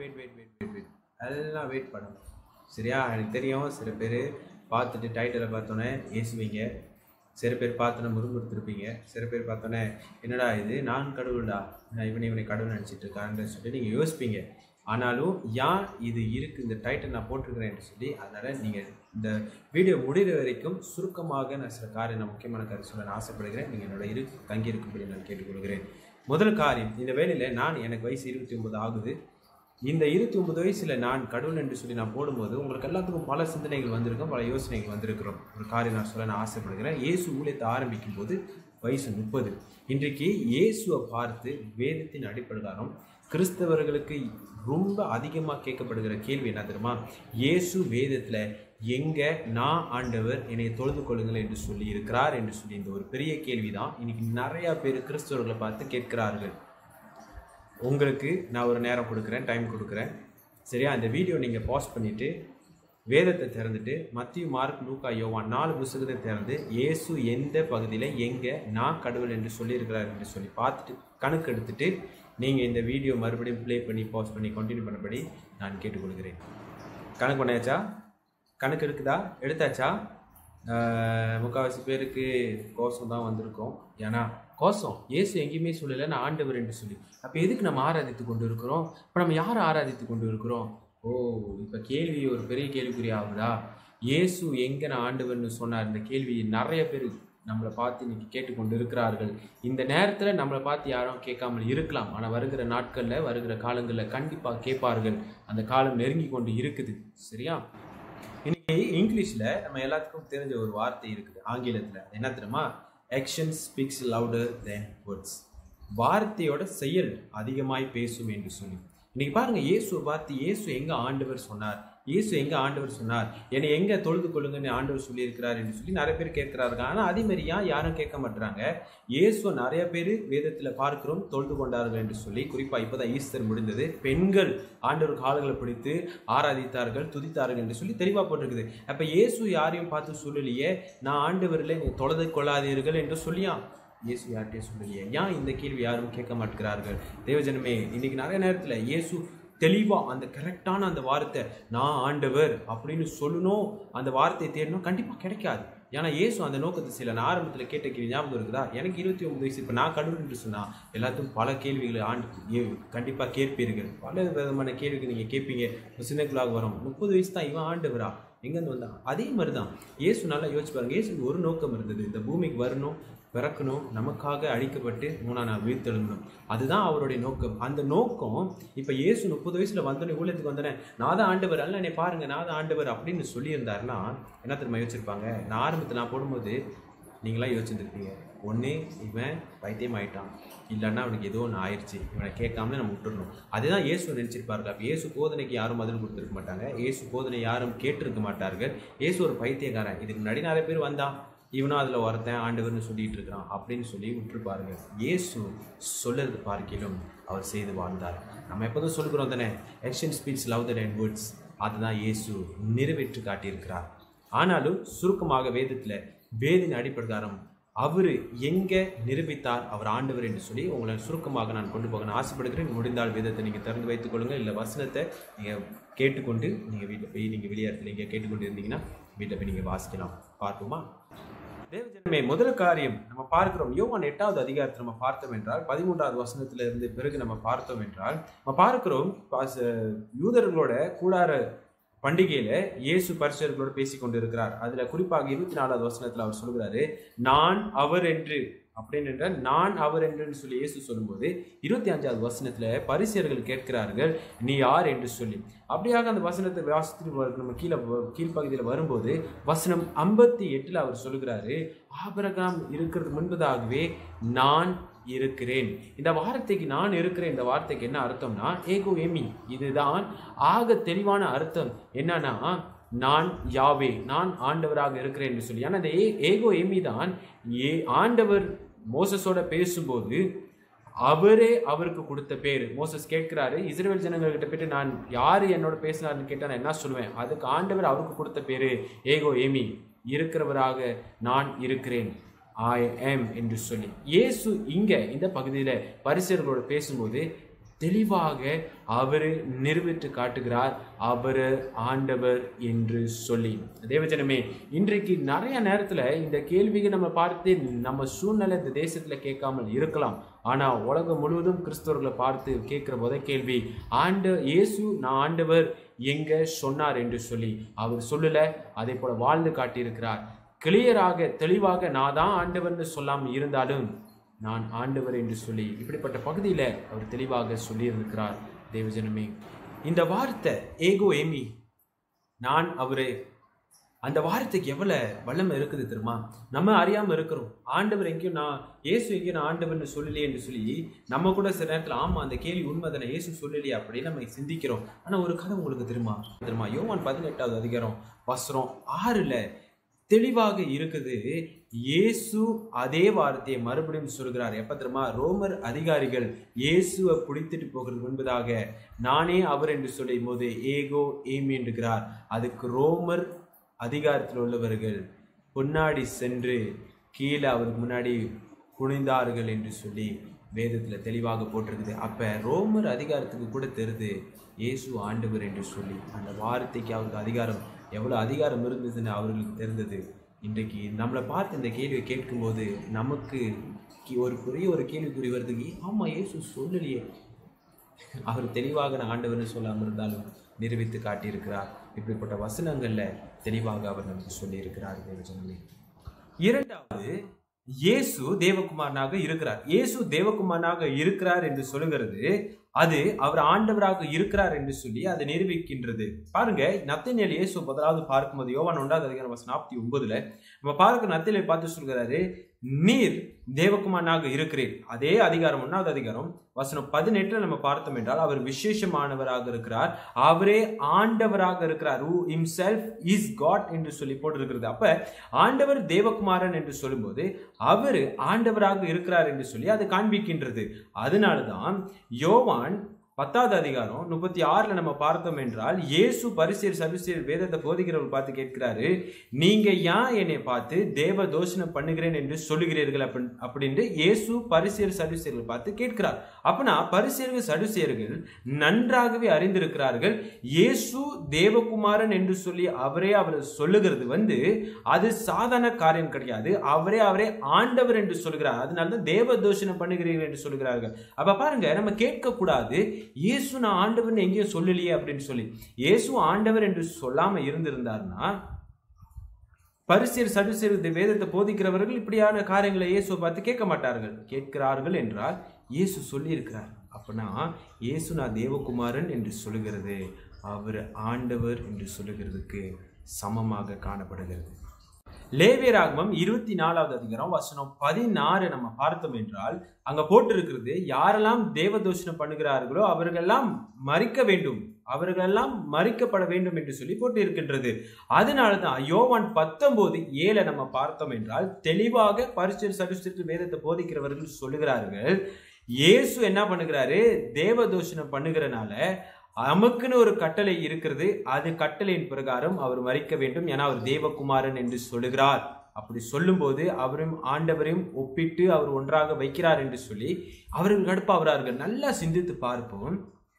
wait wait wait wait wait எல்லாம் wait பண்ணணும் சரியா எனக்கு தெரியும் சில பேர் பார்த்துட்டு டைட்டிலை பார்த்தோன்னே ஏசுவீங்க சில பேர் பார்த்தோன்னே முறுமுறுத்திருப்பீங்க சில பேர் பார்த்தோன்னே என்னடா இது நான் கடவுள்டா நான் இவனை இவனை கடவுள் நினச்சிட்டு இருக்கான்னு சொல்லிட்டு நீங்கள் யோசிப்பீங்க ஆனாலும் ஏன் இது இருக்கு இந்த டைட்டில் நான் போட்டிருக்கிறேன்னு சொல்லி அதனால் நீங்கள் இந்த வீடியோ முடிகிற வரைக்கும் சுருக்கமாக நான் சில காரியம் நான் முக்கியமான காரியம் சொல்ல நான் ஆசைப்படுகிறேன் நீங்கள் என்னோட இரு தங்கி இருக்கும்படி நான் கேட்டுக்கொள்கிறேன் முதல் காரியம் இந்த வேலையில் நான் எனக்கு வயசு இருபத்தி ஒன்பது ஆகுது இந்த இருபத்தி ஒன்பது வயசில் நான் கடவுள் என்று சொல்லி நான் போடும்போது உங்களுக்கு எல்லாத்துக்கும் பல சிந்தனைகள் வந்திருக்கும் பல யோசனைகள் வந்திருக்கிறோம் ஒரு காரியம் நான் சொல்ல நான் ஆசைப்படுகிறேன் இயேசு ஊழியத்தை ஆரம்பிக்கும் போது வயசு முப்பது இன்றைக்கு இயேசுவை பார்த்து வேதத்தின் அடிப்படைகாரம் கிறிஸ்தவர்களுக்கு ரொம்ப அதிகமாக கேட்கப்படுகிற கேள்வி என்ன தெரியுமா இயேசு வேதத்தில் எங்க நான் ஆண்டவர் என்னை தொழுது கொள்ளுங்கள் என்று சொல்லி இருக்கிறார் என்று சொல்லி இந்த ஒரு பெரிய கேள்விதான் இன்னைக்கு நிறைய பேர் கிறிஸ்தவர்களை பார்த்து கேட்கிறார்கள் உங்களுக்கு நான் ஒரு நேரம் கொடுக்குறேன் டைம் கொடுக்குறேன் சரியா இந்த வீடியோ நீங்கள் பாஸ் பண்ணிவிட்டு வேதத்தை திறந்துட்டு மத்திய மார்க் லூக்கா யோவான் நாலு புத்தகத்தை திறந்து இயேசு எந்த பகுதியில் எங்கே நான் கடவுள் என்று சொல்லியிருக்கிறார் என்று சொல்லி பார்த்துட்டு கணக்கு எடுத்துட்டு நீங்கள் இந்த வீடியோ மறுபடியும் ப்ளே பண்ணி பாஸ் பண்ணி கண்டினியூ பண்ணபடி நான் கேட்டுக்கொள்கிறேன் கணக்கு பண்ணியாச்சா கணக்கு இருக்குதா எடுத்தாச்சா ஆஹ் முக்கால்வாசி பேருக்கு கோஷம் தான் வந்திருக்கோம் ஏன்னா கோஷம் இயேசு எங்கேயுமே சொல்லலை நான் ஆண்டவர் என்று சொல்லி அப்போ எதுக்கு நம்ம ஆராதித்து கொண்டு இருக்கிறோம் இப்போ நம்ம யாரை ஆராதித்து கொண்டு இருக்கிறோம் ஓ இப்போ கேள்வி ஒரு பெரிய கேள்விக்குறி ஆகுதா இயேசு எங்கே நான் ஆண்டவர்னு சொன்னார் இந்த கேள்வி நிறைய பேர் நம்மளை பார்த்து இன்னைக்கு கேட்டுக்கொண்டு இருக்கிறார்கள் இந்த நேரத்தில் நம்மளை பார்த்து யாரும் கேட்காமல் இருக்கலாம் ஆனால் வருகிற நாட்களில் வருகிற காலங்களில் கண்டிப்பாக கேட்பார்கள் அந்த காலம் நெருங்கி கொண்டு இருக்குது சரியா இன்னைக்கு இங்கிலீஷில் நம்ம எல்லாத்துக்கும் தெரிஞ்ச ஒரு வார்த்தை இருக்குது ஆங்கிலத்தில் என்ன தெரியுமா action speaks louder than words வார்த்தையோட செயல் அதிகமாய் பேசும் என்று சொல்லி இன்னைக்கு பாருங்க இயேசுவை பார்த்து இயேசு எங்க ஆண்டவர் சொன்னார் இயேசு எங்க ஆண்டவர் சொன்னார் என்னை எங்க தொழுது கொள்ளுங்கன்னு ஆண்டவர் சொல்லியிருக்கிறார் என்று சொல்லி நிறைய பேர் கேட்கிறார்கள் ஆனா அதே மாதிரி ஏன் யாரும் கேட்க மாட்டாங்க இயேசு நிறைய பேர் வேதத்துல பார்க்கிறோம் தொழுது கொண்டார்கள் என்று சொல்லி குறிப்பா இப்பதான் ஈஸ்டர் முடிந்தது பெண்கள் ஆண்டவர் கால்களை பிடித்து ஆராதித்தார்கள் துதித்தார்கள் என்று சொல்லி தெளிவா போட்டிருக்குது அப்ப இயேசு யாரையும் பார்த்து சொல்லலையே நான் ஆண்டவரில் நீ தொழுது கொள்ளாதீர்கள் என்று சொல்லியா இயேசு யார்கிட்டயும் சொல்லலையே ஏன் இந்த கேள்வி யாரும் கேட்க மாட்டேங்கிறார்கள் தேவஜனமே இன்னைக்கு நிறைய நேரத்துல இயேசு தெளிவா அந்த கரெக்டான அந்த வார்த்தை நான் ஆண்டவர் அப்படின்னு சொல்லணும் அந்த வார்த்தையை தேடணும் கண்டிப்பா கிடைக்காது ஏன்னா இயேசு அந்த நோக்கத்தை சில நான் ஆரம்பத்தில் கேட்ட கேள்வி ஞாபகம் இருக்குதா எனக்கு இருபத்தி ஒன்பது வயசு இப்போ நான் கடவுள் என்று சொன்னா எல்லாத்துக்கும் பல கேள்விகளை ஆண்டு ஏ- கண்டிப்பா கேட்பீர்கள் பல விதமான கேள்விகள் நீங்க கேட்பீங்க ஒரு சின்ன குழாக வரும் முப்பது வயசு தான் இவன் ஆண்டவரா எங்கேருந்து வந்தான் அதே மாதிரி தான் இயேசு நல்லா யோசிச்சு பாருங்க இயேசுக்கு ஒரு நோக்கம் இருந்தது இந்த பூமிக்கு வரணும் பிறக்கணும் நமக்காக அழிக்கப்பட்டு மூணாம் நாள் உயிர்த்தெழும்பணும் அதுதான் அவருடைய நோக்கம் அந்த நோக்கம் இப்போ இயேசு முப்பது வயசுல வந்தோடனே ஊழியத்துக்கு வந்தோடனே நான் தான் ஆண்டவர் அல்ல என்னை பாருங்க நான் தான் ஆண்டவர் அப்படின்னு சொல்லியிருந்தாருன்னா என்ன தெரியுமா யோசிச்சிருப்பாங்க நான் ஆரம்பத்தில் நான் போடும்போது நீங்களாம் யோசிச்சிருப்பீங்க ஒன்று இவன் பைத்தியம் ஆயிட்டான் இல்லைன்னா அவனுக்கு ஏதோ ஒன்று ஆயிடுச்சு இவனை கேட்காமலே நம்ம விட்டுறணும் அதுதான் இயேசு நினைச்சிருப்பார்கள் அப்போ இயேசு போதனைக்கு யாரும் பதில் கொடுத்துருக்க மாட்டாங்க இயேசு போதனை யாரும் கேட்டிருக்க மாட்டார்கள் இயேசு ஒரு பைத்தியக்காரன் இதுக்கு முன்னாடி நிறைய பேர் வந்தான் இவனும் அதில் ஒருத்தன் ஆண்டவர்னு சொல்லிட்டு இருக்கிறான் அப்படின்னு சொல்லி விட்டுருப்பாருங்க இயேசு சொல்லுறது பார்க்கிலும் அவர் செய்து வாழ்ந்தார் நம்ம எப்போதும் சொல்லுகிறோம் தானே ஆக்ஷன் ஸ்பீச் லவ் தட் அண்ட் வேர்ட்ஸ் அதுதான் இயேசு நிறைவேற்றி காட்டியிருக்கிறார் ஆனாலும் சுருக்கமாக வேதத்தில் வேதின் அடிப்பிரகாரம் அவர் எங்கே நிரூபித்தார் அவர் ஆண்டவர் என்று சொல்லி உங்களை சுருக்கமாக நான் கொண்டு போக நான் ஆசைப்படுகிறேன் முடிந்தால் வேதத்தை நீங்கள் திறந்து வைத்துக் கொள்ளுங்கள் இல்லை வசனத்தை நீங்கள் கேட்டுக்கொண்டு நீங்கள் வீட்டில் போய் நீங்கள் வெளியாரத்தில் நீங்கள் கேட்டுக்கொண்டு இருந்தீங்கன்னா வீட்டில் போய் நீங்கள் வாசிக்கலாம் பார்ப்போமா தேவஜனமே முதல் காரியம் நம்ம பார்க்கிறோம் யோவான் எட்டாவது அதிகாரத்தை நம்ம பார்த்தோம் என்றால் பதிமூன்றாவது வசனத்துல இருந்து பிறகு நம்ம பார்த்தோம் என்றால் நம்ம பார்க்கிறோம் பாச- யூதர்களோட கூடார பண்டிகையில இயேசு பரிசுகளோடு பேசி கொண்டிருக்கிறார் அதுல குறிப்பாக இருபத்தி நாலாவது வசனத்துல அவர் சொல்கிறாரு நான் அவர் என்று அப்படின்னு என்றால் நான் அவர் என்று சொல்லி இயேசு சொல்லும்போது இருபத்தி அஞ்சாவது வசனத்துல பரிசியர்கள் கேட்கிறார்கள் நீ யார் என்று சொல்லி அப்படியாக அந்த வசனத்தை வாசித்து வ- நம்ம கீழே வ- கீழ்ப்பகுதியில் வரும்போது வசனம் ஐம்பத்தி எட்டுல அவர் சொல்லுகிறாரு ஆபிரகாம் இருக்கிறது முன்பதாகவே நான் இருக்கிறேன் இந்த வார்த்தைக்கு நான் இருக்கிறேன் இந்த வார்த்தைக்கு என்ன அர்த்தம்னா ஏகோ எமி இதுதான் ஆக தெளிவான அர்த்தம் என்னன்னா நான் யாவே நான் ஆண்டவராக இருக்கிறேன் என்று சொல்லி ஆனா இந்த ஏ ஏகோ எமி தான் ஏ ஆண்டவர் மோசஸோட பேசும்போது அவரே அவருக்கு கொடுத்த பேர் மோசஸ் கேட்கிறாரு இஸ்ரேல் ஜனங்கள்கிட்ட போயிட்டு நான் யாரு என்னோட பேசினார்னு கேட்டா நான் என்ன சொல்லுவேன் அதுக்கு ஆண்டவர் அவருக்கு கொடுத்த பேரு ஏகோ ஏமி இருக்கிறவராக நான் இருக்கிறேன் ஐ am என்று சொல்லி இயேசு இங்க இந்த பகுதியில பரிசர்களோட பேசும்போது தெளிவாக அவர் நிரூபித்து காட்டுகிறார் அவர் ஆண்டவர் என்று சொல்லி தேவஜனமே இன்றைக்கு நிறைய நேரத்தில் இந்த கேள்வியை நம்ம பார்த்து நம்ம சூழ்நிலை இந்த தேசத்தில் கேட்காமல் இருக்கலாம் ஆனால் உலகம் முழுவதும் கிறிஸ்தவர்களை பார்த்து கேட்குற முத கேள்வி ஆண்டு இயேசு நான் ஆண்டவர் எங்க சொன்னார் என்று சொல்லி அவர் சொல்லல அதே போல வாழ்ந்து காட்டியிருக்கிறார் கிளியராக தெளிவாக நான் தான் ஆண்டவர்னு சொல்லாமல் இருந்தாலும் நான் ஆண்டவர் என்று சொல்லி இப்படிப்பட்ட பகுதியில் அவர் தெளிவாக சொல்லியிருக்கிறார் தேவஜனமே இந்த வார்த்தை ஏகோ ஏமி நான் அவரே அந்த வார்த்தைக்கு எவ்வளோ வல்லமை இருக்குது தெரியுமா நம்ம அறியாமல் இருக்கிறோம் ஆண்டவர் எங்கேயும் நான் இயேசு எங்கேயும் நான் ஆண்டவர்னு சொல்லலையே என்று சொல்லி நம்ம கூட சில நேரத்தில் ஆமாம் அந்த கேள்வி உண்மை தானே இயேசு சொல்லலையே அப்படின்னு நம்ம சிந்திக்கிறோம் ஆனால் ஒரு கதை உங்களுக்கு தெரியுமா தெரியுமா யோவான் பதினெட்டாவது அதிகாரம் வசனம் ஆறில் தெளிவாக இருக்குது இயேசு அதே வார்த்தையை மறுபடியும் சொல்கிறார் எப்ப தெரியுமா ரோமர் அதிகாரிகள் இயேசுவை பிடித்துட்டு போகிறது முன்பதாக நானே அவர் என்று சொல்லும் போது ஏகோ ஏமி என்கிறார் அதுக்கு ரோமர் அதிகாரத்தில் உள்ளவர்கள் முன்னாடி சென்று கீழே அவருக்கு முன்னாடி குனிந்தார்கள் என்று சொல்லி வேதத்தில் தெளிவாக போட்டிருக்குது அப்போ ரோமர் அதிகாரத்துக்கு கூட தெரியுது இயேசு ஆண்டவர் என்று சொல்லி அந்த வார்த்தைக்கு அவருக்கு அதிகாரம் எவ்வளோ அதிகாரம் இருந்ததுன்னு அவர்களுக்கு தெரிந்தது இன்றைக்கு நம்மளை பார்த்து இந்த கேள்வியை கேட்கும்போது நமக்கு கி- ஒரு பெரிய ஒரு கேள்விக்குறி வருதுக்கு ஆமாம் இயேசு சொல்லலையே அவர் தெளிவாக நான் ஆண்டவர்னு சொல்லாமல் இருந்தாலும் நிரூபித்து காட்டியிருக்கிறார் இப்படிப்பட்ட வசனங்களில் தெளிவாக அவர் நமக்கு சொல்லியிருக்கிறார் தேவஜனமே இரண்டாவது இயேசு தேவகுமாரனாக இருக்கிறார் இயேசு தேவகுமாரனாக இருக்கிறார் என்று சொல்லுகிறது அது அவர் ஆண்டவராக இருக்கிறார் என்று சொல்லி அதை நிரூபிக்கின்றது பாருங்க நத்தனியல் இயேசு முதலாவது பார்க்கும்போது யோவான் ஒன்றாவது அதிகாரம் வசனம் நாற்பத்தி ஒன்பதுல நம்ம பார்க்க நத்தினியல் பார்த்து சொல்கிறாரு நீர் தேவகுமாரனாக இருக்கிறீர் அதே அதிகாரம் ஒன்றாவது அதிகாரம் வசனம் பதினெட்டுல நம்ம பார்த்தோம் என்றால் அவர் விசேஷமானவராக இருக்கிறார் அவரே ஆண்டவராக இருக்கிறார் who himself இஸ் காட் என்று சொல்லி போட்டிருக்கிறது அப்ப ஆண்டவர் தேவகுமாரன் என்று சொல்லும்போது அவர் ஆண்டவராக இருக்கிறார் என்று சொல்லி அது காண்பிக்கின்றது அதனாலதான் யோவான் பத்தாவது அதிகாரம் முப்பத்தி ஆறுல நம்ம பார்த்தோம் என்றால் இயேசு பரிசேர் சபிசேர் வேதத்தை போதிக்கிறவர் பார்த்து கேட்கிறாரு நீங்க ஏன் என்னை பார்த்து தேவ தோஷணம் பண்ணுகிறேன் என்று சொல்லுகிறீர்கள் அப்படி அப்படின்ட்டு இயேசு பரிசேர் சடுசேர்கள் பார்த்து கேட்கிறார் அப்பனா பரிசேர்கள் சடுசேர்கள் நன்றாகவே அறிந்திருக்கிறார்கள் இயேசு தேவகுமாரன் என்று சொல்லி அவரே அவர் சொல்லுகிறது வந்து அது சாதாரண காரியம் கிடையாது அவரே அவரே ஆண்டவர் என்று சொல்கிறார் அதனால தான் தேவ தோஷணம் பண்ணுகிறீர்கள் என்று சொல்கிறார்கள் அப்ப பாருங்க நம்ம கேட்க கூடாது இயேசு நான் ஆண்டவர்னு எங்கேயும் சொல்லலையே அப்படின்னு சொல்லி இயேசு ஆண்டவர் என்று சொல்லாம இருந்திருந்தார்னா பரிசீர் சடுசீர் இந்த வேதத்தை போதிக்கிறவர்கள் இப்படியான காரியங்களை இயேசு பார்த்து கேட்க மாட்டார்கள் கேட்கிறார்கள் என்றால் இயேசு சொல்லியிருக்கிறார் அப்படின்னா இயேசு நான் தேவகுமாரன் என்று சொல்லுகிறது அவர் ஆண்டவர் என்று சொல்லுகிறதுக்கு சமமாக காணப்படுகிறது லேவியராகமம் இருபத்தி நாலாவது அதிகாரம் வசனம் பதினாறு நம்ம பார்த்தோம் என்றால் அங்க போட்டிருக்கிறது யாரெல்லாம் தேவதோஷனம் பண்ணுகிறார்களோ அவர்களெல்லாம் மறிக்க வேண்டும் அவர்களெல்லாம் மறிக்கப்பட வேண்டும் என்று சொல்லி போட்டு இருக்கின்றது அதனால தான் யோவான் பத்தொன்பது ஏழை நம்ம பார்த்தோம் என்றால் தெளிவாக பரிசு சடுசிற்கு வேதத்தை போதிக்கிறவர்கள் சொல்லுகிறார்கள் இயேசு என்ன பண்ணுகிறாரு தேவதோஷனம் பண்ணுகிறனால நமக்குன்னு ஒரு கட்டளை இருக்கிறது அது கட்டளையின் பிரகாரம் அவர் மறிக்க வேண்டும் ஏன்னா அவர் தேவகுமாரன் என்று சொல்லுகிறார் அப்படி சொல்லும்போது அவரும் ஆண்டவரையும் ஒப்பிட்டு அவர் ஒன்றாக வைக்கிறார் என்று சொல்லி அவர்கள் கடுப்பாகிறார்கள் நல்லா சிந்தித்து பார்ப்போம்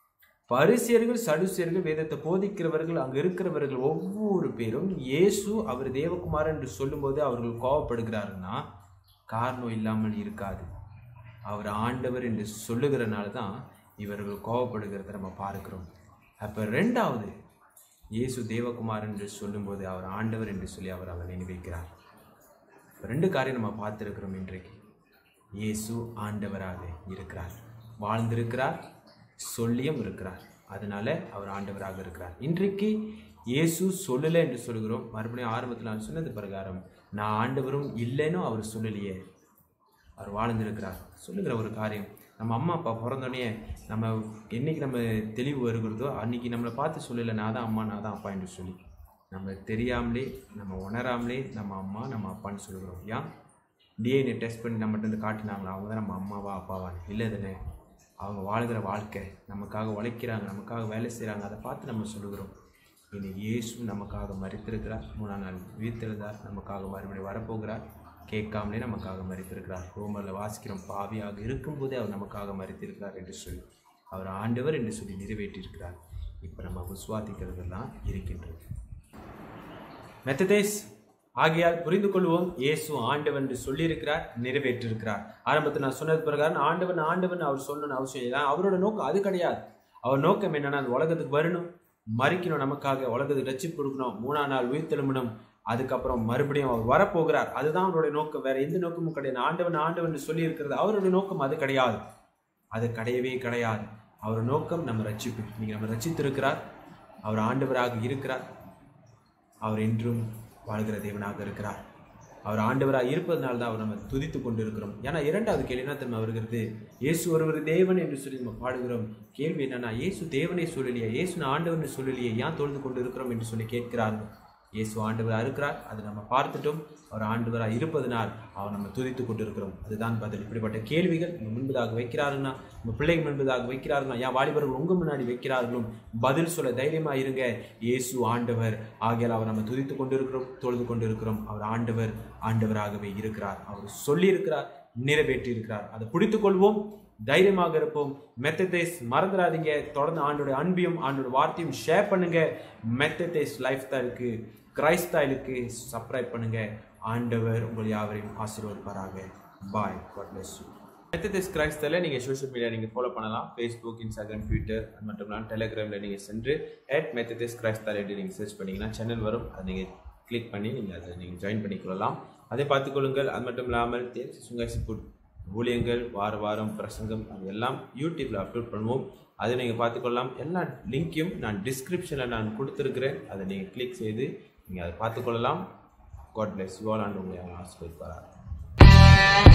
பரிசியர்கள் சடுசியர்கள் வேதத்தை போதிக்கிறவர்கள் அங்கு இருக்கிறவர்கள் ஒவ்வொரு பேரும் இயேசு அவர் தேவகுமாரன் என்று சொல்லும்போது அவர்கள் கோவப்படுகிறாருன்னா காரணம் இல்லாமல் இருக்காது அவர் ஆண்டவர் என்று சொல்லுகிறனால தான் இவர்கள் கோவப்படுகிறத நம்ம பார்க்கிறோம் அப்போ ரெண்டாவது இயேசு தேவகுமார் என்று சொல்லும்போது அவர் ஆண்டவர் என்று சொல்லி அவர் அவர் நினைவிக்கிறார் இப்ப ரெண்டு காரியம் நம்ம பார்த்துருக்கிறோம் இன்றைக்கு இயேசு ஆண்டவராக இருக்கிறார் வாழ்ந்திருக்கிறார் சொல்லியும் இருக்கிறார் அதனால அவர் ஆண்டவராக இருக்கிறார் இன்றைக்கு இயேசு சொல்லலை என்று சொல்கிறோம் மறுபடியும் ஆரம்பத்தில் நான் சொன்னது பிரகாரம் நான் ஆண்டவரும் இல்லைன்னு அவர் சொல்லலையே அவர் வாழ்ந்திருக்கிறார் சொல்லுகிற ஒரு காரியம் நம்ம அம்மா அப்பா பிறந்தோடனே நம்ம என்னைக்கு நம்ம தெளிவு வருகிறதோ அன்னைக்கு நம்மளை பார்த்து சொல்லலை நான் தான் அம்மா நான் தான் அப்பா என்று சொல்லி நம்ம தெரியாமலே நம்ம உணராமலே நம்ம அம்மா நம்ம அப்பான்னு சொல்லுகிறோம் ஏன் டிஎன்ஏ டெஸ்ட் பண்ணி நம்மகிட்ட இருந்து காட்டினாங்களா அவங்க தான் நம்ம அம்மாவா அப்பாவா இல்லை தானே அவங்க வாழ்கிற வாழ்க்கை நமக்காக உழைக்கிறாங்க நமக்காக வேலை செய்கிறாங்க அதை பார்த்து நம்ம சொல்லுகிறோம் இனி இயேசு நமக்காக மறித்திருக்கிறார் மூணாம் நாள் உயிர்த்தெழுந்தார் நமக்காக மறுபடியும் வரப்போகிறார் கேட்காமலே நமக்காக மறித்திருக்கிறார் ரோமரில் வாசிக்கிறோம் பாவியாக இருக்கும்போதே அவர் நமக்காக மறித்திருக்கிறார் என்று சொல்லி அவர் ஆண்டவர் என்று சொல்லி நிறைவேற்றியிருக்கிறார் இப்போ நம்ம விசுவாசிக்கிறதெல்லாம் இருக்கின்றது மெத்ததேஸ் ஆகையால் புரிந்து கொள்வோம் இயேசு ஆண்டவன் என்று சொல்லியிருக்கிறார் நிறைவேற்றிருக்கிறார் ஆரம்பத்தில் நான் சொன்னது பிரகாரம் ஆண்டவன் ஆண்டவன் அவர் சொல்லணும்னு அவசியம் இல்லை அவரோட நோக்கம் அது கிடையாது அவர் நோக்கம் என்னன்னா அந்த உலகத்துக்கு வரணும் மறிக்கணும் நமக்காக உலகத்துக்கு ரட்சிப்பு கொடுக்கணும் மூணாம் நாள் உயிர் திரும்பணும் அதுக்கப்புறம் மறுபடியும் அவர் வரப்போகிறார் அதுதான் அவருடைய நோக்கம் வேற எந்த நோக்கமும் கிடையாது ஆண்டவன் ஆண்டவன் சொல்லி இருக்கிறது அவருடைய நோக்கம் அது கிடையாது அது கிடையவே கிடையாது அவர் நோக்கம் நம்ம ரட்சிப்பு நீங்க நம்ம ரட்சித்திருக்கிறார் அவர் ஆண்டவராக இருக்கிறார் அவர் என்றும் வாழ்கிற தேவனாக இருக்கிறார் அவர் ஆண்டவராக இருப்பதனால தான் அவர் நம்ம துதித்து கொண்டு இருக்கிறோம் ஏன்னா இரண்டாவது கேள்வி என்ன தெரியுமா வருகிறது இயேசு ஒருவர் தேவன் என்று சொல்லி நம்ம பாடுகிறோம் கேள்வி என்னன்னா இயேசு தேவனை சொல்லலையே இயேசு ஆண்டவன் சொல்லலையே ஏன் தொழுது கொண்டு இருக்கிறோம் என்று சொல்லி கேட்கிறார்கள் இயேசு ஆண்டவராக இருக்கிறார் அதை நம்ம பார்த்துட்டோம் அவர் ஆண்டவராக இருப்பதனால் அவர் நம்ம துதித்து கொண்டிருக்கிறோம் அதுதான் பதில் இப்படிப்பட்ட கேள்விகள் நம்ம முன்பதாக வைக்கிறாருன்னா நம்ம பிள்ளைகள் முன்பதாக வைக்கிறார்களா ஏன் வாலிபர்கள் உங்க முன்னாடி வைக்கிறார்களும் பதில் சொல்ல தைரியமா இருங்க இயேசு ஆண்டவர் ஆகியால் அவர் நம்ம துதித்து கொண்டிருக்கிறோம் தொழுது கொண்டிருக்கிறோம் அவர் ஆண்டவர் ஆண்டவராகவே இருக்கிறார் அவர் சொல்லியிருக்கிறார் நிறைவேற்றி இருக்கிறார் அதை பிடித்துக் கொள்வோம் தைரியமாக இருப்போம் மெத்ததேஸ் மறந்துடாதீங்க தொடர்ந்து ஆண்டோட அன்பியும் ஆண்டோட வார்த்தையும் ஷேர் பண்ணுங்க மெத்ததேஸ் லைஃப் ஸ்டைலுக்கு கிரைஸ்டைலுக்கு சப்ஸ்கிரைப் பண்ணுங்க ஆண்டவர் உங்கள் யாவரையும் ஆசீர்வதிப்பாராக bye God bless you Methodist கிரைஸ்தில் நீங்கள் சோஷியல் மீடியா நீங்கள் ஃபாலோ பண்ணலாம் ஃபேஸ்புக் இன்ஸ்டாகிராம் ட்விட்டர் அது மட்டும் இல்லாமல் டெலிகிராமில் நீங்கள் சென்று அட் மெத்தடிஸ் கிரைஸ்தல் என்று நீங்கள் சர்ச் பண்ணிங்கன்னா சேனல் வரும் அதை நீங்கள் கிளிக் பண்ணி நீங்கள் அதை நீங்கள் ஜாயின் பண்ணிக்கொள்ளலாம் அதை பார்த்துக்கொள்ளுங்கள் அது மட்டும் இல்லாமல் தேர்ச்சி சுங்காசி புட் ஊழியங்கள் வார வாரம் பிரசங்கம் அது எல்லாம் யூடியூப்பில் அப்லோட் பண்ணுவோம் அதை நீங்கள் பார்த்துக்கொள்ளலாம் எல்லா லிங்க்கையும் நான் டிஸ்கிரிப்ஷனில் நான் கொடுத்துருக்கிறேன் அதை நீங்கள் கிளிக் செய்து நீங்கள் அதை பார்த்துக்கொள்ளலாம் God bless you all and உங்களை ஆசிர்வதிப்பார்